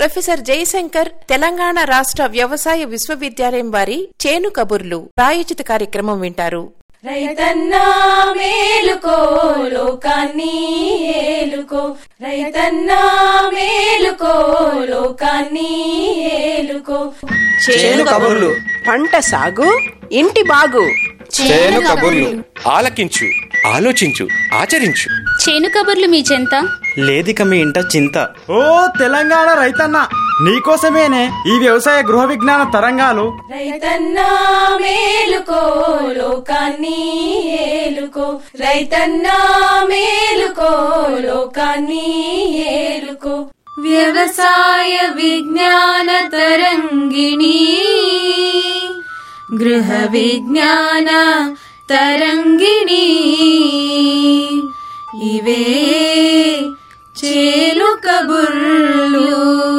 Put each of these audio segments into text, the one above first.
professor Jayashankar Telangana రాష్ట్ర వ్యవసాయ విశ్వవిద్యాలయం వారి చేను కబుర్లు ప్రాయోజిత కార్యక్రమం వింటారు రైతన్నా మేలుకో లోకాన్ని ఏలుకో రైతన్నా మేలుకో లోకాన్ని ఏలుకో చేను కబుర్లు పంట సాగు ఇంటి బాగు చేను కబుర్లు ఆలకించు ఆలోచించు ఆచరించు చేను కబుర్లు మీ చెంత లేదిక మీ ఇంట చింత ఓ తెలంగాణ రైతన్న నీకోసమేనే ఈ వ్యవసాయ గృహ విజ్ఞాన తరంగాలు రైతన్నా మేలుకో లోకాన్ని ఏలుకో రైతన్నా మేలుకో లోకాన్ని ఏలుకో వ్యవసాయ విజ్ఞాన తరంగిణి గృహ విజ్ఞాన తరంగిణి ఇవే చేలు కబుర్లు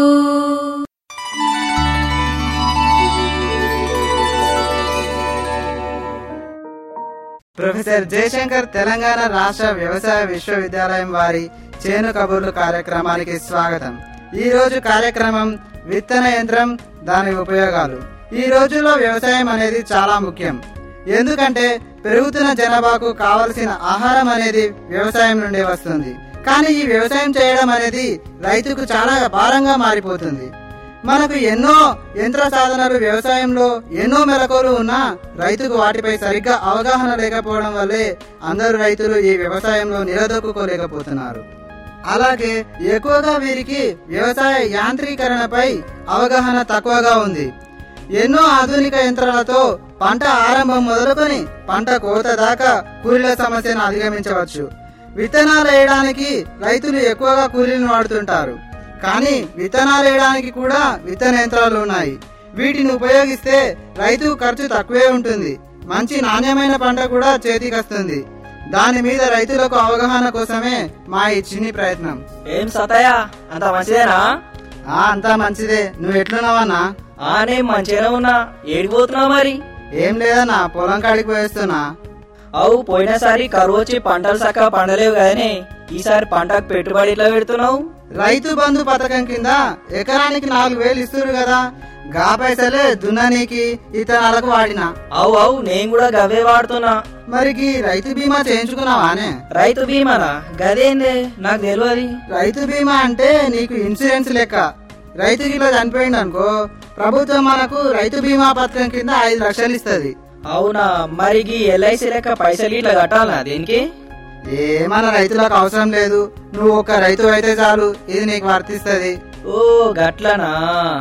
ప్రొఫెసర్ జయశంకర్ తెలంగాణ రాష్ట్ర వ్యవసాయ విశ్వవిద్యాలయం వారి చేను కబుర్లు కార్యక్రమానికి స్వాగతం ఈ రోజు కార్యక్రమం విత్తన యంత్రం దాని ఉపయోగాలు ఈ రోజుల్లో వ్యవసాయం అనేది చాలా ముఖ్యం ఎందుకంటే పెరుగుతున్న జనాభాకు కావలసిన ఆహారం అనేది వ్యవసాయం నుండి వస్తుంది కానీ ఈ వ్యవసాయం చేయడం అనేది రైతుకు చాలా భారంగా మారిపోతుంది మనకు ఎన్నో యంత్ర సాధనాలు వ్యవసాయంలో ఎన్నో మెలకువలు ఉన్నా రైతుకు వాటిపై సరిగ్గా అవగాహన లేకపోవడం వల్లే అందరు రైతులు ఈ వ్యవసాయంలో నిలదొక్కుకోలేకపోతున్నారు అలాగే ఎక్కువగా వీరికి వ్యవసాయ యాంత్రీకరణపై అవగాహన తక్కువగా ఉంది ఎన్నో ఆధునిక యంత్రాలతో పంట ఆరంభం మొదలుకొని పంట కోత దాకా కూలీల సమస్యను అధిగమించవచ్చు విత్తనాలు వేయడానికి రైతులు ఎక్కువగా కూలీలను వాడుతుంటారు కానీ విత్తనాలు వేయడానికి కూడా విత్తన యంత్రాలు ఉన్నాయి వీటిని ఉపయోగిస్తే రైతు ఖర్చు తక్కువే ఉంటుంది మంచి నాణ్యమైన పంట కూడా చేతికి వస్తుంది దాని మీద రైతులకు అవగాహన కోసమే మా ఈ చిన్ని ప్రయత్నం ఏం సతయా అంత మంచిదేనా ఆ అంతా మంచిదే నువ్వు ఎట్లున్నావన్నా ఆ నేను మంచిగానే ఉన్నా ఏడిపోతున్నావు మరి ఏం లేదన్నా పొలం కాడికి పోయేస్తున్నా అవు పోయినసారి కరువు వచ్చి పంటలు సక్క పండలేవు కదనే ఈసారి పంటకు పెట్టుబడి ఎట్లా పెడుతున్నావు రైతు బంధు పథకం కింద ఎకరానికి నాలుగు వేలు ఇస్తున్నారు కదా గా పైసలే దున్ననీకి ఇతనాలకు వాడినా అవు అవు నేను కూడా గవే వాడుతున్నా మరి గీ రైతు బీమా చేయించుకున్నావానే రైతు బీమానా గదేందే నాకు తెలియదు రైతు బీమా అంటే నీకు ఇన్సూరెన్స్ లెక్క రైతు గిట్లా చనిపోయింది అనుకో ప్రభుత్వం మనకు రైతు బీమా పథకం కింద ఐదు లక్షలు ఇస్తది అవునా మరి గీ ఎల్ఐసి లెక్క పైసలు ఇట్లా కట్టాలనా దేనికి ఏ మన రైతులకు అవసరం లేదు నువ్వు ఒక రైతు అయితే చాలు ఇది నీకు వర్తిస్తది ఓ గట్లనా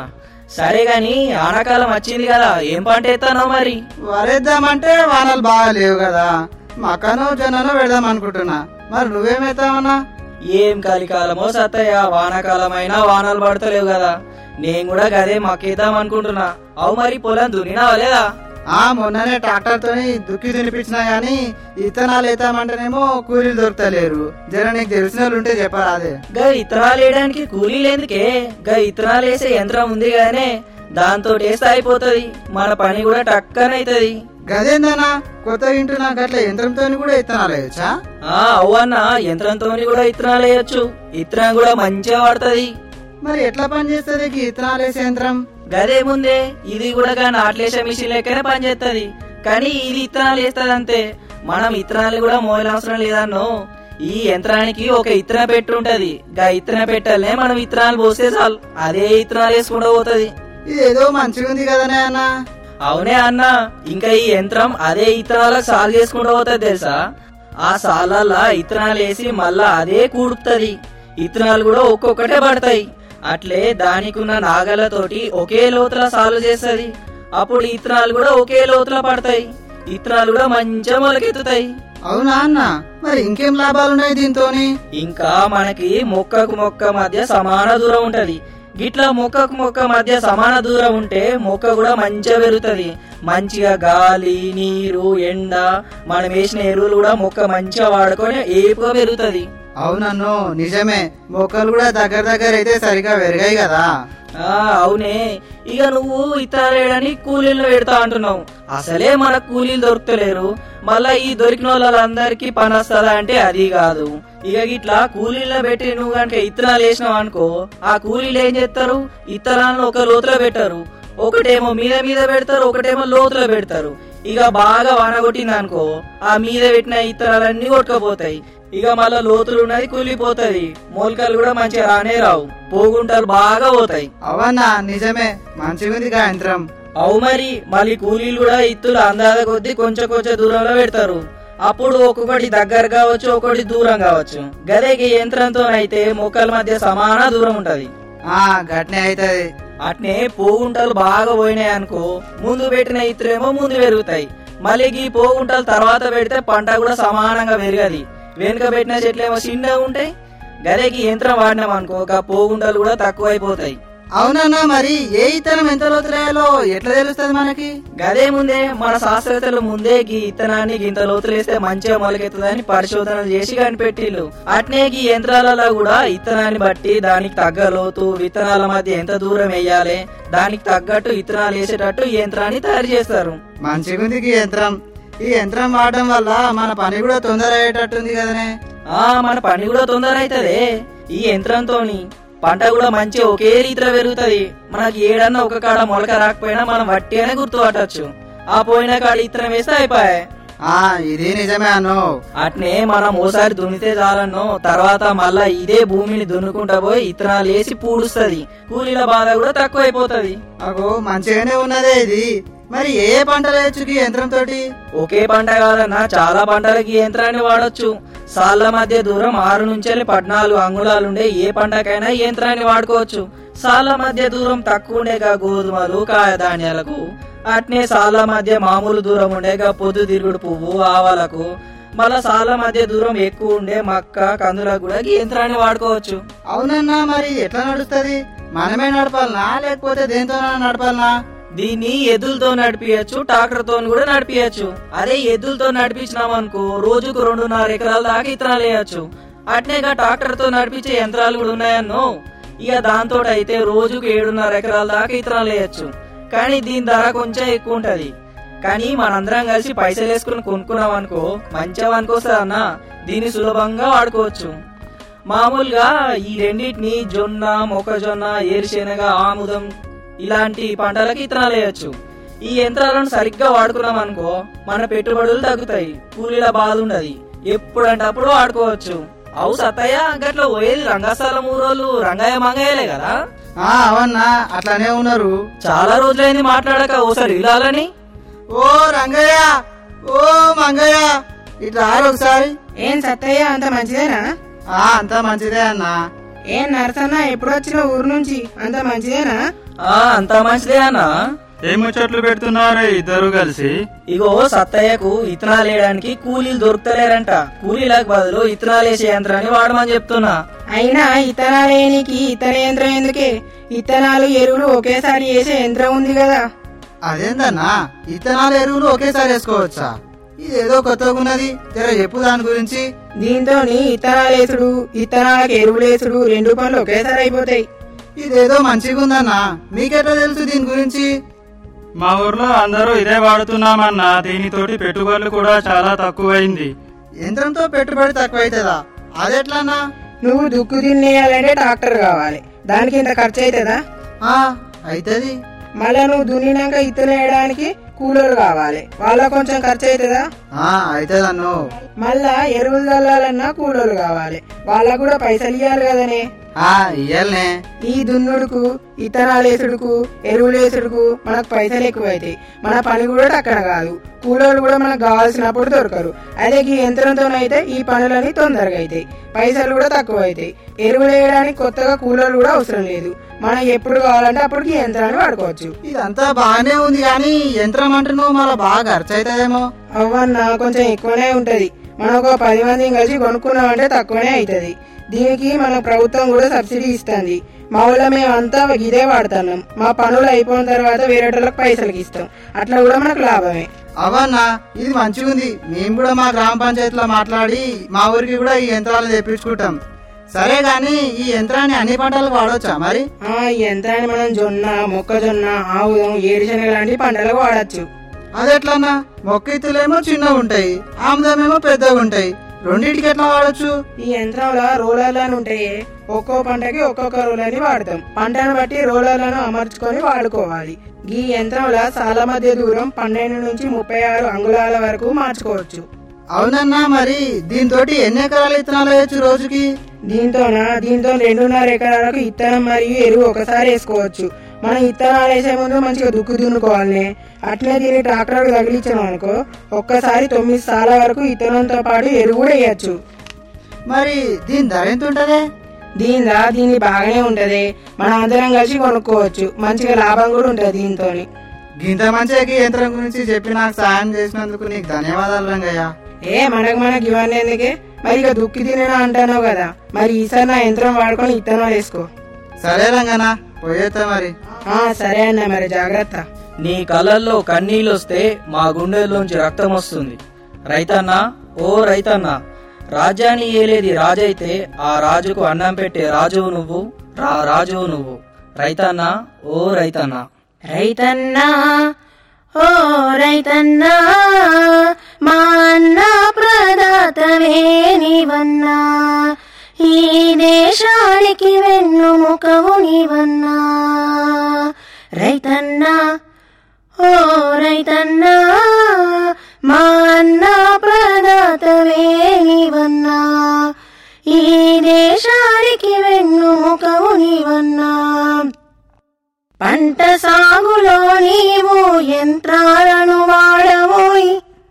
సరే గాని ఆనకాలం వచ్చింది కదా ఏం పంట ఎత్తానో మరి వరేద్దామంటే వానలు బాగా లేవు కదా మక్కను జొన్నను పెడదాం అనుకుంటున్నా మరి నువ్వేమైతావన్నా ఏం కలికాలమో సత్తయ్య వానాకాలమైనా వానలు పడతలేవు కదా నేను కూడా గదే మక్కేద్దాం అనుకుంటున్నా అవు మరి పొలం దున్నినావా లేదా ఆ మొన్ననే ట్రాక్టర్ తోని దుక్కి దునిపించినా గానీ ఇత్తనాలు వేద్దామంటేనేమో కూలీలు దొరుకుతలేరు జర నీకు తెలిసిన వాళ్ళు ఉంటే చెప్పరాదే గా ఇత్తనాలు వేయడానికి కూలీలు ఎందుకే గా ఇత్తనాలు వేసే యంత్రం ఉంది గానే దాంతో వేస్తే అయిపోతది మన పని కూడా టక్కనైతది గదేందన్నా కొత్త ఇంటున్నా గట్ల యంత్రంతో కూడా ఇత్తనాలు వేయచ్చా ఆ అవ్వన్న యంత్రంతో కూడా ఇత్తనాలు వేయొచ్చు ఇత్తనం కూడా మంచిగా వాడుతది మరి ఎట్లా పని చేస్తుంది ఈ ఇత్తనాలు వేసే యంత్రం గదేముందే ఇది కూడా గా నాట్లేసే మిషన్ లెక్కనే పనిచేస్తది కానీ ఇది ఇత్తనాలు వేస్తది అంతే మనం ఇత్తనాలు కూడా మోయనవసరం లేదన్నో ఈ యంత్రానికి ఒక ఇత్తన పెట్టి ఉంటది గా ఇత్తన పెట్టాలనే మనం ఇత్తనాలు పోస్తే చాలు అదే ఇత్తనాలు వేసుకుంటూ పోతది ఇది ఏదో మంచిగా ఉంది కదనే అన్న అవునే అన్న ఇంకా ఈ యంత్రం అదే ఇత్తనాలకు సాల్ చేసుకుంటూ పోతుంది తెలుసా ఆ సాలల్లా ఇత్తనాలు వేసి మళ్ళా అదే కూడుపుతుంది ఇత్తనాలు కూడా ఒక్కొక్కటే పడతాయి అట్లే దానికి ఉన్న నాగలతోటి ఒకే లోతుల సాలు చేస్తది అప్పుడు ఇత్తనాలు కూడా ఒకే లోతుల పడతాయి ఇత్తనాలు కూడా మంచిగా మొలకెత్తుతాయి అవునా అన్న మరి ఇంకేం లాభాలున్నాయి దీంతోని ఇంకా మనకి మొక్కకు మొక్క మధ్య సమాన దూరం ఉంటది గిట్లా మొక్కకు మొక్క మధ్య సమాన దూరం ఉంటే మొక్క కూడా మంచిగా పెరుగుతది మంచిగా గాలి నీరు ఎండ మనం వేసిన ఎరువులు కూడా మొక్క మంచిగా వాడుకొని ఏపుగా పెరుగుతది అవునన్ను నిజమే మొక్కలు కూడా దగ్గర దగ్గర అయితే సరిగా పెరిగాయి కదా ఆ అవునే ఇక నువ్వు ఇతరేయడానికి కూలీలు పెడతా అంటున్నావు అసలే మన కూలీలు దొరుకుతలేరు మళ్ళా ఈ దొరికిన వాళ్ళందరికీ పని వస్తుందా అంటే అది కాదు ఇక ఇట్లా కూలీల్లో పెట్టి నువ్వు కనుక ఇత్తనాలు వేసినావు అనుకో ఆ కూలీలు ఏం చేస్తారు ఇత్తనాలను ఒక లోతులో పెట్టారు ఒకటేమో మీద మీద పెడతారు ఒకటేమో లోతులో పెడతారు ఇక బాగా వాన కొట్టింది అనుకో ఆ మీద పెట్టిన ఇత్తనాలన్నీ కొట్టుకపోతాయి ఇక మళ్ళా లోతులు ఉన్నది కూలిపోతది మూలకలు కూడా మంచిగా రానే రావు పోగుంటలు బాగా పోతాయి అవన్నా నిజమే మంచిగుందిగా యంత్రం అవు మరి మళ్ళీ కూలీలు కూడా ఇత్తులు అందాద కొద్దీ కొంచెం కొంచెం దూరంలో పెడతారు అప్పుడు ఒక్కొక్కటి దగ్గర కావచ్చు ఒక్కొక్కటి దూరం కావచ్చు గదే ఈ యంత్రంతో అయితే మొక్కల మధ్య సమాన దూరం ఉంటది ఆ గట్నే అవుతుంది అట్నే పోగుంటలు బాగా పోయినాయి అనుకో ముందు పెట్టిన ఇత్తులేమో ముందు పెరుగుతాయి మళ్ళీ ఈ పోగుంటలు తర్వాత పెడితే పంట కూడా సమానంగా పెరగది వెనుక పెట్టిన చెట్లేమో చిన్నగా ఉంటాయి గదేకి యంత్రం వాడినాం అనుకో ఆ పోగుంటలు కూడా తక్కువైపోతాయి అవునన్నా మరి ఏ ఇత్తనం ఎంత లోతులేయాలో ఎట్లా తెలుస్తుంది మనకి గదే ముందే మన శాస్త్రవేత్తలు ముందే గీ ఇత్తనాన్ని గింత లోతులేస్తే మంచిగా మొలకెత్తదని పరిశోధనలు చేసి కనిపెట్టిల్లు అట్నే గీ యంత్రాలలో కూడా ఇత్తనాన్ని బట్టి దానికి తగ్గ లోతు విత్తనాల మధ్య ఎంత దూరం వేయాలి దానికి తగ్గట్టు ఇత్తనాలు వేసేటట్టు ఈ యంత్రాన్ని తయారు చేస్తారు మంచిగుంది ఈ యంత్రం ఈ యంత్రం వాడడం వల్ల మన పని కూడా తొందర అయ్యేటట్టుంది కదనే ఆ మన పని కూడా తొందర అవుతుంది ఈ యంత్రంతోని పంట కూడా మంచి ఒకే రీతిలో పెరుగుతది మనకి ఏడన్నా ఒక కాడ మొలక రాకపోయినా మనం వట్టిగానే గుర్తుపట్టచ్చు ఆ పోయిన కాడ ఇత్తనం వేస్తే అయిపోయాయి ఆ ఇది నిజమే అను అట్నే మనం ఓసారి దున్నితే చాలన్నో తర్వాత మళ్ళా ఇదే భూమిని దున్నుకుంటా పోయి ఇత్తనాలు వేసి పూడుస్తది కూలీల బాధ కూడా తక్కువైపోతది అగో మంచిగానే ఉన్నదే ఇది మరి ఏ ఏ పంటలు వేయచ్చు ఈ యంత్రం తోటి ఒకే పంట కాదన్నా చాలా పంటలకి ఈ యంత్రాన్ని వాడొచ్చు సాళ్ల మధ్య దూరం ఆరు నుంచి పద్నాలుగు అంగుళాలుండే ఏ పంటకైనా ఈ యంత్రాన్ని వాడుకోవచ్చు సాళ్ల మధ్య దూరం తక్కువ ఉండేగా గోధుమలు కాయధాన్యాలకు అట్నే సాళ్ల మధ్య మామూలు దూరం ఉండేగా పొద్దు తిరుగుడు పువ్వు ఆవాలకు మళ్ళా సాళ్ల మధ్య దూరం ఎక్కువ ఉండే మక్క కందులకు కూడా ఈ యంత్రాన్ని వాడుకోవచ్చు అవునన్నా మరి ఎట్లా నడుస్తుంది మనమే నడపాలనా లేకపోతే దేంతోనా నడపాలనా దీన్ని ఎద్దులతో నడిపించచ్చు ట్రాక్టర్ తో కూడా నడిపించచ్చు అదే ఎద్దులతో నడిపించినాం అనుకో రోజుకు రెండున్నర ఎకరాల దాకా ఇత్తనాలు వేయచ్చు అట్నేగా ట్రాక్టర్ తో నడిపించే యంత్రాలు కూడా ఉన్నాయన్నో ఇక దాంతో అయితే రోజుకు ఏడున్నర ఎకరాల దాకా ఇత్తనాలు వేయచ్చు కానీ దీని ధర కొంచెం ఎక్కువ ఉంటది కానీ మనందరం కలిసి పైసలు వేసుకుని కొనుక్కున్నాం అనుకో మంచిగా అనుకోస్తుంది అన్న దీన్ని సులభంగా వాడుకోవచ్చు మామూలుగా ఈ రెండింటిని జొన్న మొక్కజొన్న ఏరుశెనగ ఆముదం ఇలాంటి పంటలకి ఇత్తనాలు వేయచ్చు ఈ యంత్రాలను సరిగ్గా వాడుకున్నాం అనుకో మన పెట్టుబడులు తగ్గుతాయి కూలీల బాధ ఉండదు ఎప్పుడంటే అప్పుడు వాడుకోవచ్చు అవు సత్తయ్య గట్ల పోయేది రంగస్థలం ఊరోళ్ళు రంగయ్య మంగయ్యలే కదా ఆ అవన్నా అట్లానే ఉన్నారు చాలా రోజులైంది మాట్లాడక ఓసారి ఇలాలని ఓ రంగయ్య ఓ మంగయ్య ఇట్లా ఆరు ఒకసారి ఏం సత్తయ్య అంత మంచిదేనా ఆ అంతా మంచిదే అన్నా ఏం నరసన్న ఎప్పుడు వచ్చిన ఊరు నుంచి అంత మంచిదేనా ఆ అంతా మంచిదే అన్నా ఏ ముచ్చట్లు పెడుతున్నారా ఇద్దరు కలిసి ఇగో సత్తయ్యకు ఇత్తనాలు వేయడానికి కూలీలు దొరుకుతలేరంట కూలీలకు బదులు ఇత్తనాలు వేసే యంత్రాన్ని వాడమని చెప్తున్నా అయినా ఇత్తనాలు వేయనికి ఇత్తన యంత్రం ఎందుకే ఇత్తనాలు ఎరువులు ఒకేసారి వేసే యంత్రం ఉంది కదా అదేందన్నా ఇత్తనాలు ఎరువులు ఒకేసారి వేసుకోవచ్చా ఇదేదో కొత్తగా ఉన్నది జర చెప్పు దాని గురించి దీంతో ఇత్తనాలు వేసుడు ఇత్తనాలకు ఎరువులు వేసుడు రెండు పనులు ఒకేసారి అయిపోతాయి ఇదేదో మంచిగా ఉందన్నా మీకెట్లా తెలుసు దీని గురించి మా ఊర్లో అందరూ ఇదే వాడుతున్నామన్నా దీనితోటి పెట్టుబడులు కూడా చాలా తక్కువైంది యంత్రంతో పెట్టుబడి తక్కువ అవుతుందా అదెట్లన్నా నువ్వు దుక్కు తినేయాలంటే ట్రాక్టర్ కావాలి దానికి ఇంత ఖర్చు అవుతుందా ఆ అవుతుంది మళ్ళా నువ్వు దున్నినాక ఇత్తనం వేయడానికి కూలీలు కావాలి వాళ్ళ కొంచెం ఖర్చు అవుతుందా ఆ అవుతుంది అన్ను మళ్ళా ఎరువులు చల్లాలన్నా కూలీలు కావాలి వాళ్ళకు కూడా పైసలు ఇవ్వాలి కదనే ఆ ఇయ్యాలనే ఈ దున్నుడుకు ఇత్తనాలు వేసుడుకు ఎరువులు వేసుడుకు మనకు పైసలు ఎక్కువ అవుతాయి మన పని కూడా టక్కన కాదు కూలోళ్ళు కూడా మనకు కావాల్సినప్పుడు దొరకరు అదే ఈ యంత్రంతో అయితే ఈ పనులన్నీ తొందరగా అవుతాయి పైసలు కూడా తక్కువ అవుతాయి ఎరువులు వేయడానికి కొత్తగా కూలోళ్ళు కూడా అవసరం లేదు మనం ఎప్పుడు కావాలంటే అప్పుడు ఈ యంత్రాన్ని వాడుకోవచ్చు ఇదంతా బాగానే ఉంది కానీ యంత్రం అంటే నువ్వు మళ్ళీ బాగా ఖర్చు అవుతుందేమో అవ్వన్న కొంచెం ఎక్కువనే ఉంటది మనకు పది మందిని కలిసి కొనుక్కున్నామంటే తక్కువనే అవుతుంది దీనికి మన ప్రభుత్వం కూడా సబ్సిడీ ఇస్తుంది మా ఊళ్ళో మేమంతా ఇదే వాడుతున్నాం మా పనులు అయిపోయిన తర్వాత వేరేటోళ్ళకి పైసలకి ఇస్తాం అట్లా కూడా మనకు లాభమే అవన్నా ఇది మంచిగా ఉంది మేము కూడా మా గ్రామ పంచాయతీలో మాట్లాడి మా ఊరికి కూడా ఈ యంత్రాలు తెప్పించుకుంటాం సరే గాని ఈ యంత్రాన్ని అన్ని పంటలకు వాడొచ్చా మరి ఆ, ఈ యంత్రాన్ని మనం జొన్న మొక్కజొన్న ఆవుదం ఏడుశనగ లాంటి పంటలకు వాడచ్చు అది ఎట్లన్నా మొక్క ఇత్తులేమో చిన్నగా ఉంటాయి ఆముదమేమో పెద్దగా ఉంటాయి రెండింటికి ఎట్లా వాడొచ్చు ఈ యంత్రంలో రోలర్లను ఉంటాయి ఒక్కో పంటకి ఒక్కొక్క రోలర్ని వాడతాం పంటను బట్టి రోలర్లను అమర్చుకొని వాడుకోవాలి ఈ యంత్రంలో సాల మధ్య దూరం పన్నెండు నుంచి ముప్పై ఆరు అంగుళాల వరకు మార్చుకోవచ్చు అవునన్నా మరి దీంతో ఎన్ని ఎకరాల ఇత్తనాలు వేయచ్చు రోజుకి దీంతోన దీంతో రెండున్నర ఎకరాలకు ఇత్తనం మరియు ఎరువు ఒకసారి వేసుకోవచ్చు మనం ఇత్తనాలు వేసే ముందు మంచిగా దుక్కు దున్నుకోవాలి అట్లే దీన్ని ట్రాక్టర్ తగిలించాం అనుకో ఒక్కసారి తొమ్మిది సార్ల వరకు ఇత్తనంతో పాటు ఎరువు కూడా వేయచ్చు మరి దీని ధర ఎంత ఉంటదే దీనిలా దీన్ని బాగానే ఉంటది మనం అందరం కలిసి కొనుక్కోవచ్చు మంచిగా లాభం కూడా ఉంటది దీంతో గింత మంచిగా ఈ యంత్రం గురించి చెప్పి నాకు సాయం చేసినందుకు నీకు ధన్యవాదాలు రంగయ్య ఏ మనకు మనకి ఇవన్నీ ఎందుకే మరి ఇక దుక్కి తిననా అంటాను కదా మరి ఈసారి నా యంత్రం వాడుకొని ఇత్తనాలు వేసుకో సరే రంగనా పోయేస్తా మరి ఆ సరే అన్న మరి జాగ్రత్త నీ కళ్ళల్లో కన్నీళ్ళు వస్తే మా గుండెల్లోంచి రక్తం వస్తుంది రైతన్న ఓ రైతన్న రాజ్యాన్ని ఏలేది రాజైతే ఆ రాజుకు అన్నం పెట్టే రాజువు నువ్వు రా రాజువు నువ్వు రైతన్న ఓ రైతన్న రైతన్నా ఓ రైతన్నా మా అన్న ప్రదాతవే నీవన్నా ఈ దేశానికి వెన్నుముకవు నీవన్నా రైతన్నా ఓ రైతన్నా మా అన్న ప్రదాతవే నీవన్నా ఈ దేశానికి వెన్నుముకవు నీవన్నా పంట సాగులో నీవు యంత్రాలను వాడవోయ్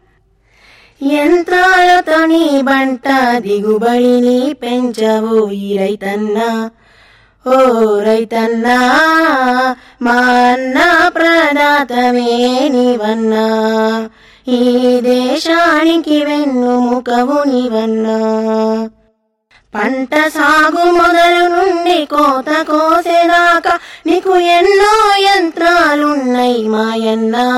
యంత్రాలతో నీ బంట దిగుబడిని పెంచవోయి రైతన్నా ఓ రైతన్నా మా అన్న ప్రదాతమే నీవన్నా ఈ దేశానికి వెన్నుముకవు నీవన్నా పంట సాగు మొదలు నుండి కోత కోసేదాకా నీకు ఎన్నో యంత్రాలున్నాయి మాయన్నా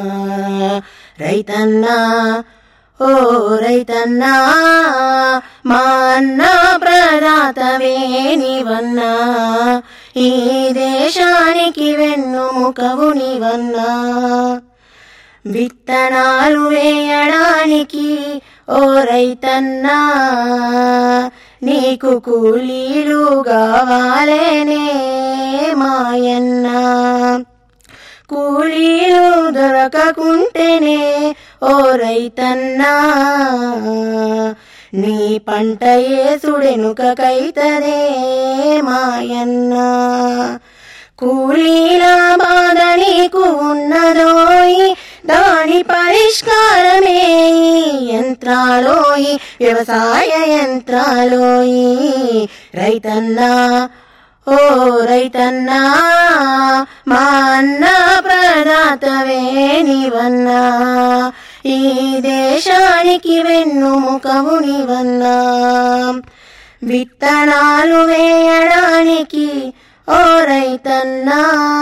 రైతన్నా ఓ రైతన్నా మా అన్న ప్రదాతవే నీవన్నా ఈ దేశానికి వెన్నుముకవు నీవన్నా విత్తనాలు వేయడానికి ఓ రైతన్నా నీకు కూలీలు కావాలేనే మాయన్నా కూలీలు దొరకకుంటేనే ఓ రైతన్నా నీ పంట ఏసుడెనుకైతదే మాయన్నా కూలీల బాధ నీకు ఉన్నదోయి దాని పరిష్కారమే ఈ యంత్రాలోయి వ్యవసాయ యంత్రాలోయి రైతన్నా ఓ రైతన్నా మా అన్న ప్రదాతవే నీవన్నా ఈ దేశానికి వెన్నుముకవు నీవన్నా విత్తనాలు వేయడానికి ఓ రైతన్నా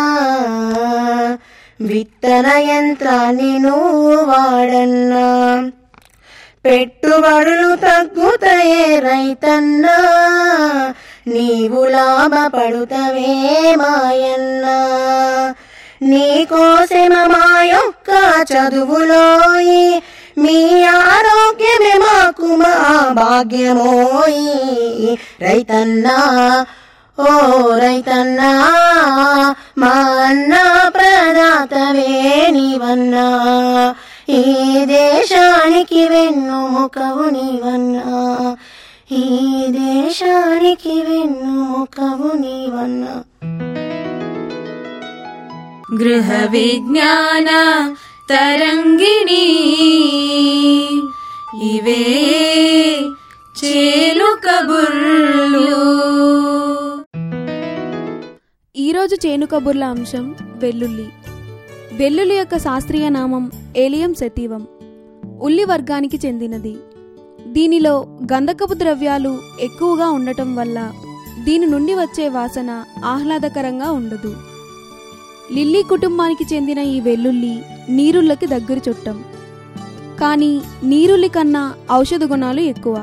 విత్తన యంత్రాన్ని నువ్వు వాడన్నా పెట్టుబడులు తగ్గుతాయే రైతన్నా నీవు లాభపడుతవే మాయన్నా నీకోసమ మా యొక్క చదువులోయి మీ ఆరోగ్యమే మాకు మా భాగ్యమోయి రైతన్నా ఓ రైతన్నా మా అన్న ప్రదాతవే నీవన్నా ఈ దేశానికి వెన్నుముకవు నీవన్నా ఈ దేశానికి వెన్నుముకవు నీవన్నా గృహ విజ్ఞాన తరంగిణి ఇవే చేలు కబుర్లు ఈరోజు చేను కబుర్ల అంశం వెల్లుల్లి వెల్లుల్లి యొక్క శాస్త్రీయ నామం ఏలియం సెతీవం ఉల్లి వర్గానికి చెందినది దీనిలో గంధకపు ద్రవ్యాలు ఎక్కువగా ఉండటం వల్ల దీని నుండి వచ్చే వాసన ఆహ్లాదకరంగా ఉండదు లిల్లీ కుటుంబానికి చెందిన ఈ వెల్లుల్లి నీరుళ్ళకి దగ్గర చుట్టం కానీ నీరుల్లి కన్నా ఔషధ గుణాలు ఎక్కువ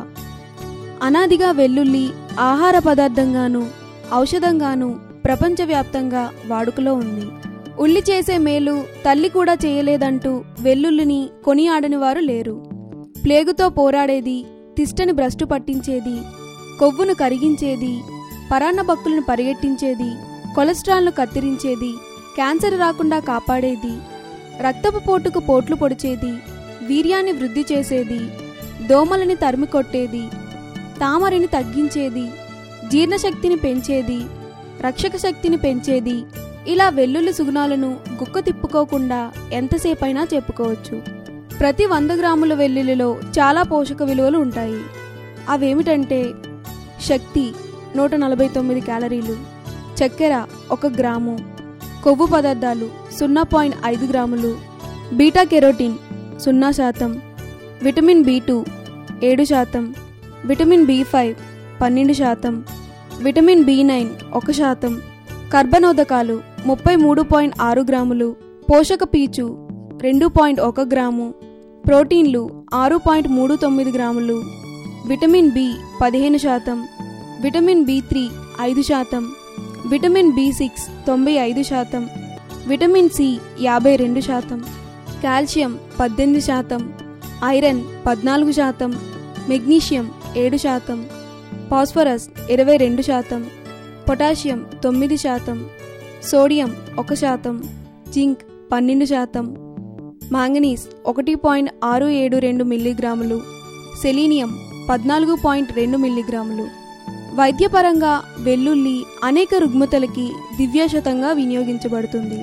అనాదిగా వెల్లుల్లి ఆహార పదార్థంగాను ఔషధంగాను ప్రపంచవ్యాప్తంగా వాడుకలో ఉంది ఉల్లి చేసే మేలు తల్లి కూడా చేయలేదంటూ వెల్లుల్లిని కొనియాడని వారు లేరు ప్లేగుతో పోరాడేది తిష్టని భ్రష్టు పట్టించేది కొవ్వును కరిగించేది పరాన్న భక్తులను పరిగెట్టించేది కొలెస్ట్రాల్ను కత్తిరించేది క్యాన్సర్ రాకుండా కాపాడేది రక్తపు పోటుకు పోట్లు పొడిచేది వీర్యాన్ని వృద్ధి చేసేది దోమలని తరిమి కొట్టేది తామరిని తగ్గించేది జీర్ణశక్తిని పెంచేది రక్షక శక్తిని పెంచేది ఇలా వెల్లుల్లి సుగుణాలను గుక్క తిప్పుకోకుండా ఎంతసేపైనా చెప్పుకోవచ్చు ప్రతి వంద గ్రాముల వెల్లుల్లిలో చాలా పోషక విలువలు ఉంటాయి అవేమిటంటే శక్తి నూట నలభై తొమ్మిది క్యాలరీలు చక్కెర ఒక గ్రాము కొవ్వు పదార్థాలు సున్నా పాయింట్ ఐదు గ్రాములు బీటా కెరోటిన్ సున్నా శాతం విటమిన్ బి టూ ఏడు శాతం విటమిన్ బి ఫైవ్ పన్నెండు శాతం విటమిన్ బి నైన్ ఒక శాతం కర్బనోదకాలు ముప్పై మూడు పాయింట్ ఆరు గ్రాములు పోషక పీచు రెండు పాయింట్ ఒక గ్రాము ప్రోటీన్లు ఆరు పాయింట్ మూడు తొమ్మిది గ్రాములు విటమిన్ బి పదిహేను శాతం విటమిన్ బి త్రీ ఐదు శాతం విటమిన్ బి సిక్స్ తొంభై ఐదు శాతం విటమిన్ సి యాభై రెండు శాతం కాల్షియం పద్దెనిమిది శాతం ఐరన్ పద్నాలుగు శాతం మెగ్నీషియం ఏడు శాతం ఫాస్ఫరస్ ఇరవై రెండు శాతం పొటాషియం తొమ్మిది శాతం సోడియం ఒక శాతం జింక్ పన్నెండు శాతం మాంగనీస్ ఒకటి పాయింట్ ఆరు ఏడు రెండు మిల్లీగ్రాములు సెలీనియం పద్నాలుగు పాయింట్ రెండు మిల్లీగ్రాములు వైద్యపరంగా వెల్లుల్లి అనేక రుగ్మతలకి దివ్యశతంగా వినియోగించబడుతుంది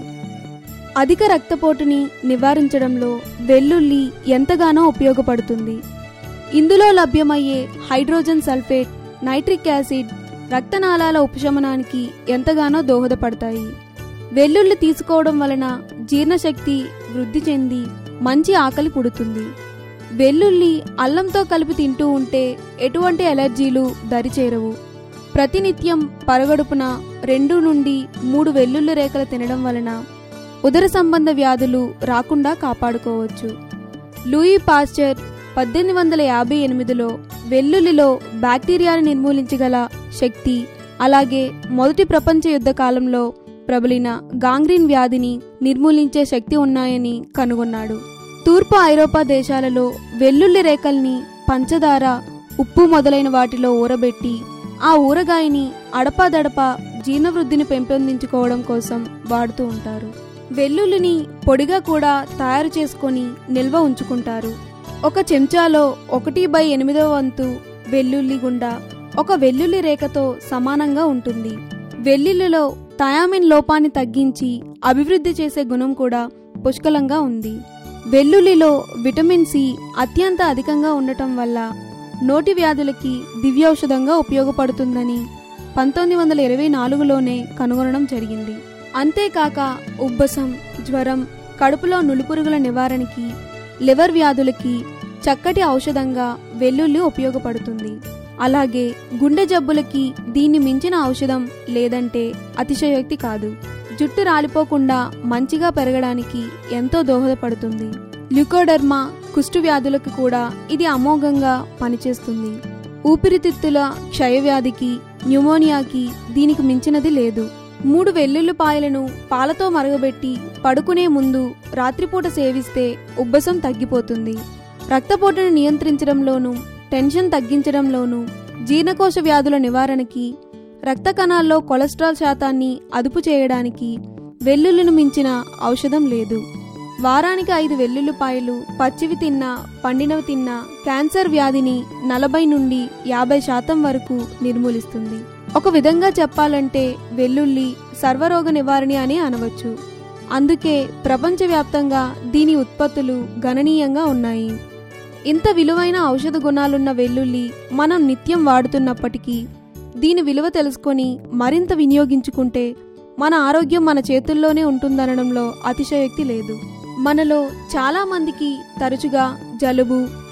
అధిక రక్తపోటుని నివారించడంలో వెల్లుల్లి ఎంతగానో ఉపయోగపడుతుంది ఇందులో లభ్యమయ్యే హైడ్రోజన్ సల్ఫేట్ నైట్రిక్ యాసిడ్ రక్తనాళాల ఉపశమనానికి ఎంతగానో దోహదపడతాయి వెల్లుల్లి తీసుకోవడం వలన జీర్ణశక్తి వృద్ధి చెంది మంచి ఆకలి పుడుతుంది వెల్లుల్లి అల్లంతో కలిపి తింటూ ఉంటే ఎటువంటి ఎలర్జీలు దరిచేరవు ప్రతినిత్యం పరగడుపున రెండు నుండి మూడు వెల్లుల్లి రేఖలు తినడం వలన ఉదర సంబంధ వ్యాధులు రాకుండా కాపాడుకోవచ్చు లూయి పాస్చర్ పద్దెనిమిది వందల యాభై ఎనిమిదిలో వెల్లుల్లిలో బ్యాక్టీరియాని నిర్మూలించగల శక్తి అలాగే మొదటి ప్రపంచ యుద్ధ కాలంలో ప్రబలిన గాంగ్రీన్ వ్యాధిని నిర్మూలించే శక్తి ఉన్నాయని కనుగొన్నాడు తూర్పు ఐరోపా దేశాలలో వెల్లుల్లి రేకల్ని పంచదార ఉప్పు మొదలైన వాటిలో ఊరబెట్టి ఆ ఊరగాయని అడపాదడపా జీర్ణవృద్ధిని పెంపొందించుకోవడం కోసం వాడుతూ ఉంటారు వెల్లుల్లిని పొడిగా కూడా తయారు చేసుకొని నిల్వ ఉంచుకుంటారు ఒక చెంచాలో ఒకటి బై ఎనిమిదవ వంతు వెల్లుల్లి గుండా ఒక వెల్లుల్లి రేఖతో సమానంగా ఉంటుంది వెల్లుల్లిలో థయామిన్ లోపాన్ని తగ్గించి అభివృద్ధి చేసే గుణం కూడా పుష్కలంగా ఉంది వెల్లుల్లిలో విటమిన్ సి అత్యంత అధికంగా ఉండటం వల్ల నోటి వ్యాధులకి దివ్యౌషధంగా ఉపయోగపడుతుందని పంతొమ్మిది వందల ఇరవై నాలుగులోనే కనుగొనడం జరిగింది అంతేకాక ఉబ్బసం జ్వరం కడుపులో నులిపురుగుల నివారణకి లివర్ వ్యాధులకి చక్కటి ఔషధంగా వెల్లుల్లి ఉపయోగపడుతుంది అలాగే గుండె జబ్బులకి దీన్ని మించిన ఔషధం లేదంటే అతిశయోక్తి కాదు జుట్టు రాలిపోకుండా మంచిగా పెరగడానికి ఎంతో దోహదపడుతుంది ల్యూకోడర్మా కుష్టు వ్యాధులకు కూడా ఇది అమోఘంగా పనిచేస్తుంది ఊపిరితిత్తుల క్షయవ్యాధికి న్యూమోనియాకి దీనికి మించినది లేదు మూడు వెల్లుల్లిపాయలను పాలతో మరగబెట్టి పడుకునే ముందు రాత్రిపూట సేవిస్తే ఉబ్బసం తగ్గిపోతుంది రక్తపోటును నియంత్రించడంలోనూ టెన్షన్ తగ్గించడంలోనూ జీర్ణకోశ వ్యాధుల నివారణకి రక్త కణాల్లో కొలెస్ట్రాల్ శాతాన్ని అదుపు చేయడానికి వెల్లుల్లిని మించిన ఔషధం లేదు వారానికి ఐదు వెల్లుల్లిపాయలు పచ్చివి తిన్నా పండినవి తిన్నా క్యాన్సర్ వ్యాధిని నలభై నుండి యాభై శాతం వరకు నిర్మూలిస్తుంది ఒక విధంగా చెప్పాలంటే వెల్లుల్లి సర్వరోగ నివారణి అని అనవచ్చు అందుకే ప్రపంచవ్యాప్తంగా దీని ఉత్పత్తులు గణనీయంగా ఉన్నాయి ఇంత విలువైన ఔషధ గుణాలున్న వెల్లుల్లి మనం నిత్యం వాడుతున్నప్పటికీ దీని విలువ తెలుసుకొని మరింత వినియోగించుకుంటే మన ఆరోగ్యం మన చేతుల్లోనే ఉంటుందనడంలో అతిశయోక్తి లేదు మనలో చాలా మందికి తరచుగా జలుబు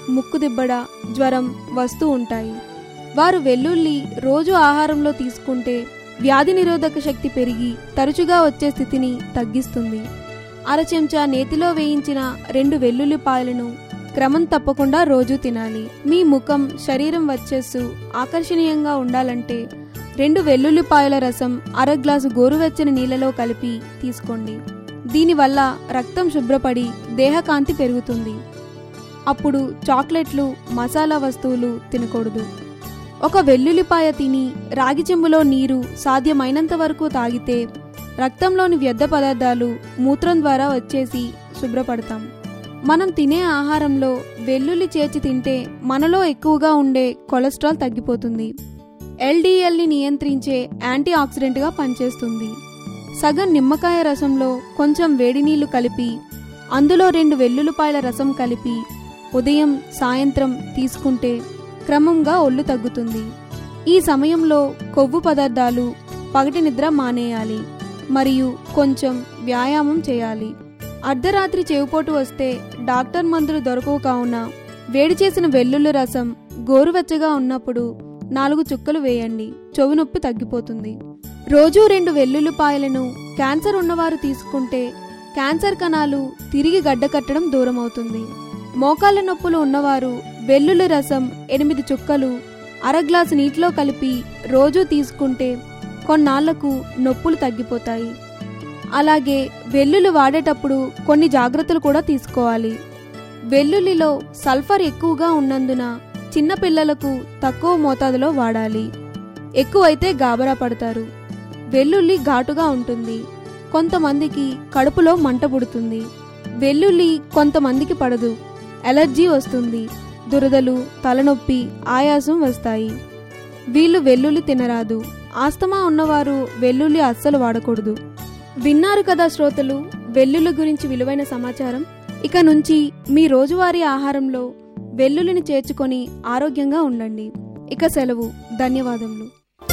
ముక్కుదిబ్బడ జ్వరం వస్తూ ఉంటాయి వారు వెల్లుల్లి రోజు ఆహారంలో తీసుకుంటే వ్యాధి నిరోధక శక్తి పెరిగి తరచుగా వచ్చే స్థితిని తగ్గిస్తుంది అర చెంచా నేతిలో వేయించిన రెండు వెల్లుల్లిపాయలను క్రమం తప్పకుండా రోజు తినాలి మీ ముఖం శరీరం వచ్చేసు ఆకర్షణీయంగా ఉండాలంటే రెండు వెల్లుల్లిపాయల రసం అర గ్లాసు గోరువెచ్చని నీళ్ళలో కలిపి తీసుకోండి దీనివల్ల రక్తం శుభ్రపడి దేహకాంతి పెరుగుతుంది అప్పుడు చాక్లెట్లు మసాలా వస్తువులు తినకూడదు ఒక వెల్లుల్లిపాయ తిని రాగి చెంబులో నీరు సాధ్యమైనంత వరకు తాగితే రక్తంలోని వ్యర్థ పదార్థాలు మూత్రం ద్వారా వచ్చేసి శుభ్రపడతాం మనం తినే ఆహారంలో వెల్లుల్లి చేర్చి తింటే మనలో ఎక్కువగా ఉండే కొలెస్ట్రాల్ తగ్గిపోతుంది ఎల్డిఎల్ని నియంత్రించే యాంటీ ఆక్సిడెంట్గా పనిచేస్తుంది సగం నిమ్మకాయ రసంలో కొంచెం వేడి నీళ్లు కలిపి అందులో రెండు వెల్లుల్లిపాయల రసం కలిపి ఉదయం సాయంత్రం తీసుకుంటే క్రమంగా ఒళ్ళు తగ్గుతుంది ఈ సమయంలో కొవ్వు పదార్థాలు పగటి నిద్ర మానేయాలి మరియు కొంచెం వ్యాయామం చేయాలి అర్ధరాత్రి చెవిపోటు వస్తే డాక్టర్ మందులు దొరకవు కావున వేడి చేసిన వెల్లుల్లి రసం గోరువెచ్చగా ఉన్నప్పుడు నాలుగు చుక్కలు వేయండి చెవి నొప్పి తగ్గిపోతుంది రోజూ రెండు వెల్లుల్లిపాయలను క్యాన్సర్ ఉన్నవారు తీసుకుంటే క్యాన్సర్ కణాలు తిరిగి గడ్డకట్టడం దూరమవుతుంది మోకాళ్ళ నొప్పులు ఉన్నవారు వెల్లుల్లి రసం ఎనిమిది చుక్కలు అర గ్లాసు నీటిలో కలిపి రోజూ తీసుకుంటే కొన్నాళ్లకు నొప్పులు తగ్గిపోతాయి అలాగే వెల్లుల్లి వాడేటప్పుడు కొన్ని జాగ్రత్తలు కూడా తీసుకోవాలి వెల్లుల్లిలో సల్ఫర్ ఎక్కువగా ఉన్నందున చిన్నపిల్లలకు తక్కువ మోతాదులో వాడాలి ఎక్కువైతే గాబరా పడతారు వెల్లుల్లి ఘాటుగా ఉంటుంది కొంతమందికి కడుపులో మంట పుడుతుంది వెల్లుల్లి కొంతమందికి పడదు ఎలర్జీ వస్తుంది దురదలు తలనొప్పి ఆయాసం వస్తాయి వీళ్ళు వెల్లుల్లి తినరాదు ఆస్తమా ఉన్నవారు వెల్లుల్లి అస్సలు వాడకూడదు విన్నారు కదా శ్రోతలు వెల్లుల్లి గురించి విలువైన సమాచారం ఇక నుంచి మీ రోజువారీ ఆహారంలో వెల్లుల్లిని చేర్చుకొని ఆరోగ్యంగా ఉండండి ఇక సెలవు ధన్యవాదములు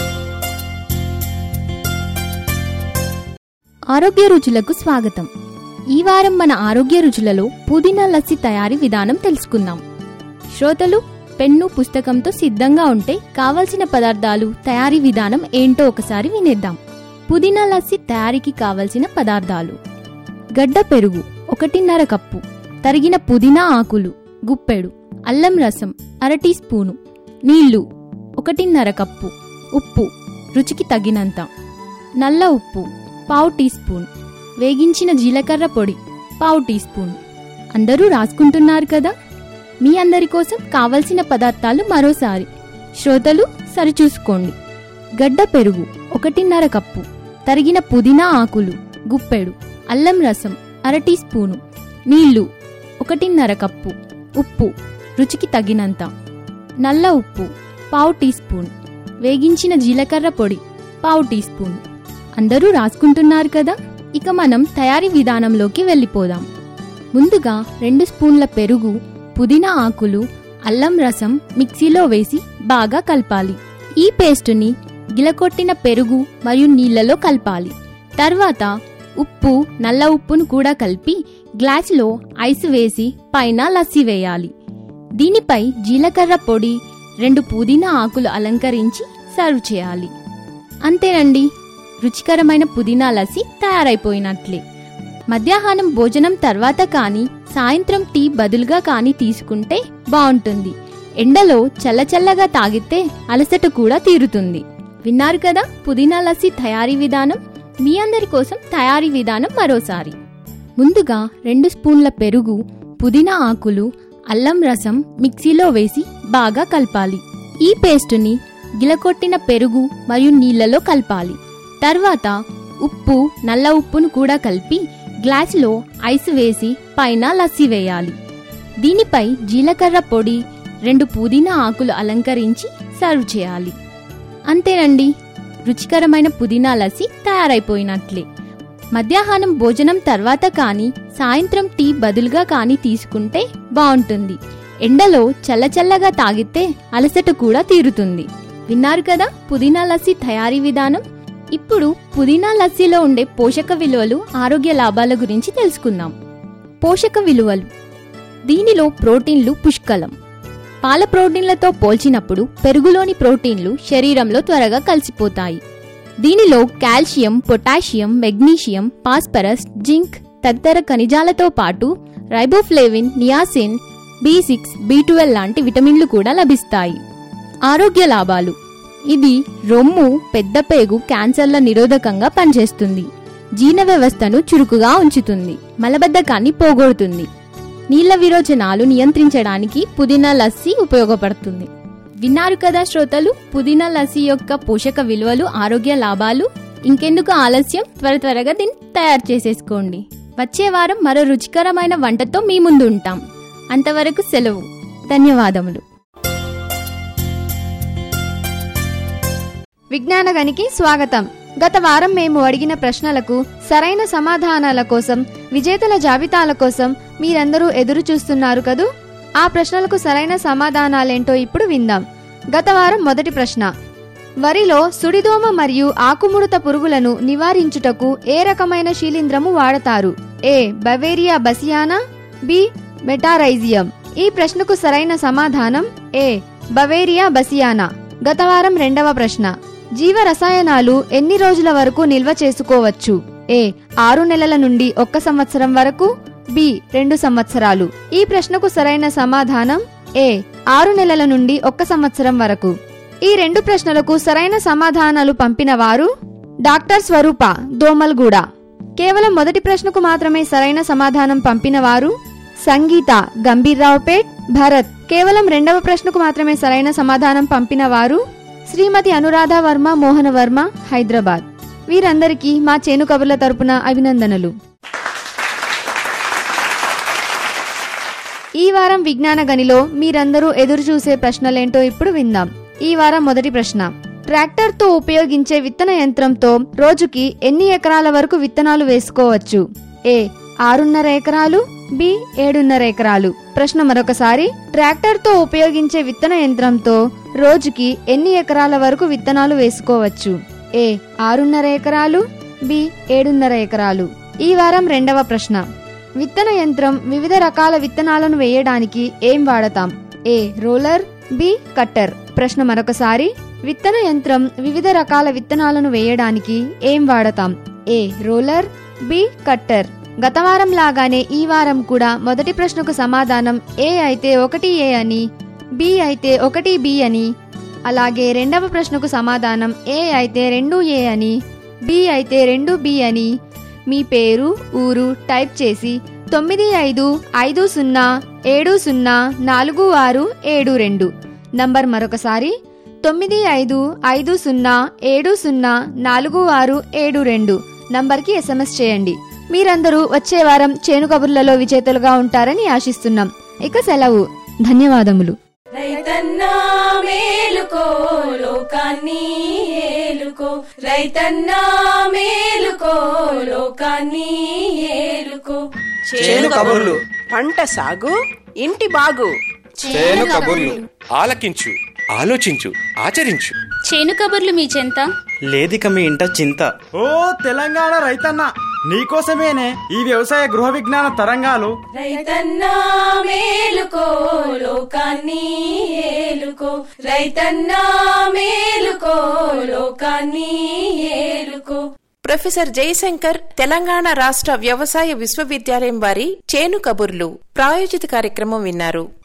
ఆరోగ్య రుచులకు స్వాగతం ఈ వారం మన ఆరోగ్య రుచులలో పుదీనా లస్సి తయారీ విధానం తెలుసుకుందాం శ్రోతలు పెన్ను పుస్తకంతో సిద్ధంగా ఉంటే కావలసిన పదార్థాలు తయారీ విధానం ఏంటో ఒకసారి వినేద్దాం పుదీనా లస్సి తయారీకి కావలసిన పదార్థాలు గడ్డ పెరుగు ఒకటిన్నర కప్పు తరిగిన పుదీనా ఆకులు గుప్పెడు అల్లం రసం అర టీ స్పూను నీళ్లు ఒకటిన్నర కప్పు ఉప్పు రుచికి తగినంత నల్ల ఉప్పు పావు టీ స్పూన్ వేగించిన జీలకర్ర పొడి పావు టీ స్పూన్ అందరూ రాసుకుంటున్నారు కదా మీ అందరి కోసం కావలసిన పదార్థాలు మరోసారి శ్రోతలు సరిచూసుకోండి గడ్డ పెరుగు ఒకటిన్నర కప్పు తరిగిన పుదీనా ఆకులు గుప్పెడు అల్లం రసం అర టీ స్పూను నీళ్లు ఒకటిన్నర కప్పు ఉప్పు రుచికి తగినంత నల్ల ఉప్పు పావు టీ స్పూన్ వేగించిన జీలకర్ర పొడి పావు టీ స్పూన్ అందరూ రాసుకుంటున్నారు కదా ఇక మనం తయారీ విధానంలోకి వెళ్ళిపోదాం ముందుగా రెండు స్పూన్ల పెరుగు పుదీనా ఆకులు అల్లం రసం మిక్సీలో వేసి బాగా కలపాలి ఈ పేస్టుని గిలకొట్టిన పెరుగు మరియు నీళ్లలో కలపాలి తర్వాత ఉప్పు నల్ల ఉప్పును కూడా కలిపి గ్లాసులో ఐస్ వేసి పైన లస్సి వేయాలి దీనిపై జీలకర్ర పొడి రెండు పుదీనా ఆకులు అలంకరించి సర్వ్ చేయాలి అంతేనండి రుచికరమైన పుదీనా లస్సి తయారైపోయినట్లే మధ్యాహ్నం భోజనం తర్వాత కానీ సాయంత్రం టీ బదులుగా కానీ తీసుకుంటే బాగుంటుంది ఎండలో చల్లచల్లగా తాగితే అలసట కూడా తీరుతుంది విన్నారు కదా పుదీనా లస్సి తయారీ విధానం మీ అందరి కోసం తయారీ విధానం మరోసారి ముందుగా రెండు స్పూన్ల పెరుగు పుదీనా ఆకులు అల్లం రసం మిక్సీలో వేసి బాగా కలపాలి ఈ పేస్టుని గిలకొట్టిన పెరుగు మరియు నీళ్లలో కలపాలి తర్వాత ఉప్పు నల్ల ఉప్పును కూడా కలిపి గ్లాసులో ఐస్ వేసి పైన లస్సి వేయాలి దీనిపై జీలకర్ర పొడి రెండు పుదీనా ఆకులు అలంకరించి సర్వ్ చేయాలి అంతేనండి రుచికరమైన పుదీనా లస్సి తయారైపోయినట్లే మధ్యాహ్నం భోజనం తర్వాత కానీ సాయంత్రం టీ బదులుగా కానీ తీసుకుంటే బాగుంటుంది ఎండలో చల్లచల్లగా తాగితే అలసట కూడా తీరుతుంది విన్నారు కదా పుదీనా లస్సి తయారీ విధానం ఇప్పుడు పుదీనా లస్సీలో ఉండే పోషక విలువలు ఆరోగ్య లాభాల గురించి తెలుసుకుందాం పోషక విలువలు దీనిలో ప్రోటీన్లు పుష్కలం పాల ప్రోటీన్లతో పోల్చినప్పుడు పెరుగులోని ప్రోటీన్లు శరీరంలో త్వరగా కలిసిపోతాయి దీనిలో calcium potassium magnesium phosphorus zinc తదితర ఖనిజాలతో పాటు riboflavin niacin B six B twelve లాంటి విటమిన్లు కూడా లభిస్తాయి ఆరోగ్య లాభాలు ఇది రొమ్ము పెద్ద పేగు క్యాన్సర్ల నిరోధకంగా పనిచేస్తుంది జీర్ణ వ్యవస్థను చురుకుగా ఉంచుతుంది మలబద్ధకాన్ని పోగొడుతుంది నీళ్ల విరోచనాలు నియంత్రించడానికి పుదీనా లస్సీ ఉపయోగపడుతుంది విన్నారు కదా శ్రోతలు పుదీనా లస్సీ యొక్క పోషక విలువలు ఆరోగ్య లాభాలు ఇంకెందుకు ఆలస్యం త్వర త్వరగా దీన్ని తయారు చేసేసుకోండి వచ్చే వారం మరో రుచికరమైన వంటతో మీ ముందు ఉంటాం అంతవరకు సెలవు ధన్యవాదములు విజ్ఞానగనికి స్వాగతం గత వారం మేము అడిగిన ప్రశ్నలకు సరైన సమాధానాల కోసం విజేతల జాబితాల కోసం మీరందరూ ఎదురు చూస్తున్నారు కదూ ఆ ప్రశ్నలకు సరైన సమాధానాలేంటో ఇప్పుడు విందాం గత వారం మొదటి ప్రశ్న వరిలో సుడిదోమ మరియు ఆకుముడత పురుగులను నివారించుటకు ఏ రకమైన శీలింద్రము వాడతారు A Beauveria bassiana B Metarhizium ఈ ప్రశ్నకు సరైన సమాధానం ఏ బవేరియా బసియానా గత వారం రెండవ ప్రశ్న జీవ రసాయనాలు ఎన్ని రోజుల వరకు నిల్వ చేసుకోవచ్చు ఏ ఆరు నెలల నుండి ఒక్క సంవత్సరం వరకు బి రెండు సంవత్సరాలు ఈ ప్రశ్నకు సరైన సమాధానం ఏ ఆరు నెలల నుండి ఒక్క సంవత్సరం వరకు ఈ రెండు ప్రశ్నలకు సరైన సమాధానాలు పంపిన వారు డాక్టర్ స్వరూప దోమల్గూడ కేవలం మొదటి ప్రశ్నకు మాత్రమే సరైన సమాధానం పంపిన వారు సంగీత గంభీర్రావుపేట్ భరత్ కేవలం రెండవ ప్రశ్నకు మాత్రమే సరైన సమాధానం పంపిన వారు శ్రీమతి అనురాధ వర్మ మోహన వర్మ హైదరాబాద్ వీరందరికీ మా చేను కబుర్ల తరపున అభినందనలు ఈ వారం విజ్ఞాన గనిలో మీరందరూ ఎదురు చూసే ప్రశ్నలేంటో ఇప్పుడు విందాం ఈ వారం మొదటి ప్రశ్న ట్రాక్టర్తో ఉపయోగించే విత్తన యంత్రంతో రోజుకి ఎన్ని ఎకరాల వరకు విత్తనాలు వేసుకోవచ్చు ఏ ఆరున్నర ఎకరాలు బి ఏడున్నర ఎకరాలు ప్రశ్న మరొకసారి ట్రాక్టర్తో ఉపయోగించే విత్తన యంత్రంతో రోజుకి ఎన్ని ఎకరాల వరకు విత్తనాలు వేసుకోవచ్చు ఏ ఆరున్నర ఎకరాలు బి ఏడున్నర ఎకరాలు ఈ వారం రెండవ ప్రశ్న విత్తన యంత్రం వివిధ రకాల విత్తనాలను వేయడానికి ఏం వాడతాం ఏ రోలర్ బి కట్టర్ ప్రశ్న మరొకసారి విత్తన యంత్రం వివిధ రకాల విత్తనాలను వేయడానికి ఏం వాడతాం ఏ రోలర్ బి కట్టర్ గత వారం లాగానే ఈ వారం కూడా మొదటి ప్రశ్నకు సమాధానం ఏ అయితే ఒకటి ఏ అని బి అయితే ఒకటి బి అని అలాగే రెండవ ప్రశ్నకు సమాధానం ఏ అయితే రెండు ఏ అని బి అయితే రెండు బి అని మీ పేరు ఊరు టైప్ చేసి తొమ్మిది ఐదు ఐదు సున్నా ఏడు సున్నా నాలుగు ఆరు ఏడు రెండు నంబర్ మరొకసారి తొమ్మిది ఐదు ఐదు సున్నా ఏడు సున్నా నాలుగు ఆరు ఏడు రెండు నంబర్కి ఎస్ఎంఎస్ చేయండి మీరందరూ వచ్చే వారం చేను కబుర్లలో విజేతలుగా ఉంటారని ఆశిస్తున్నాం ఇక సెలవు ధన్యవాదములు రైతన్నా మేలుకో లోకాన్ని ఏలుకో రైతన్నా మేలుకో లోకాన్ని ఏలుకో చేను కబుర్లు పంట సాగు ఇంటి బాగు చేను కబుర్లు ఆలకించు ఆలోచించు ఆచరించు చేను కబుర్లు మీ చెంత లేదిక మీ ఇంట చింత ఓ తెలంగాణ రైతన్న నీకోసమేనే ఈ వ్యవసాయ గృహ విజ్ఞాన తరంగాలు రైతన్నా మేలుకో లోకాన్ని ఏలుకో రైతన్నా మేలుకో లోకాన్ని ఏలుకో ప్రొఫెసర్ జయశంకర్ తెలంగాణ రాష్ట్ర వ్యవసాయ విశ్వవిద్యాలయం వారి చేను కబుర్లు ప్రాయోజిత కార్యక్రమం విన్నారు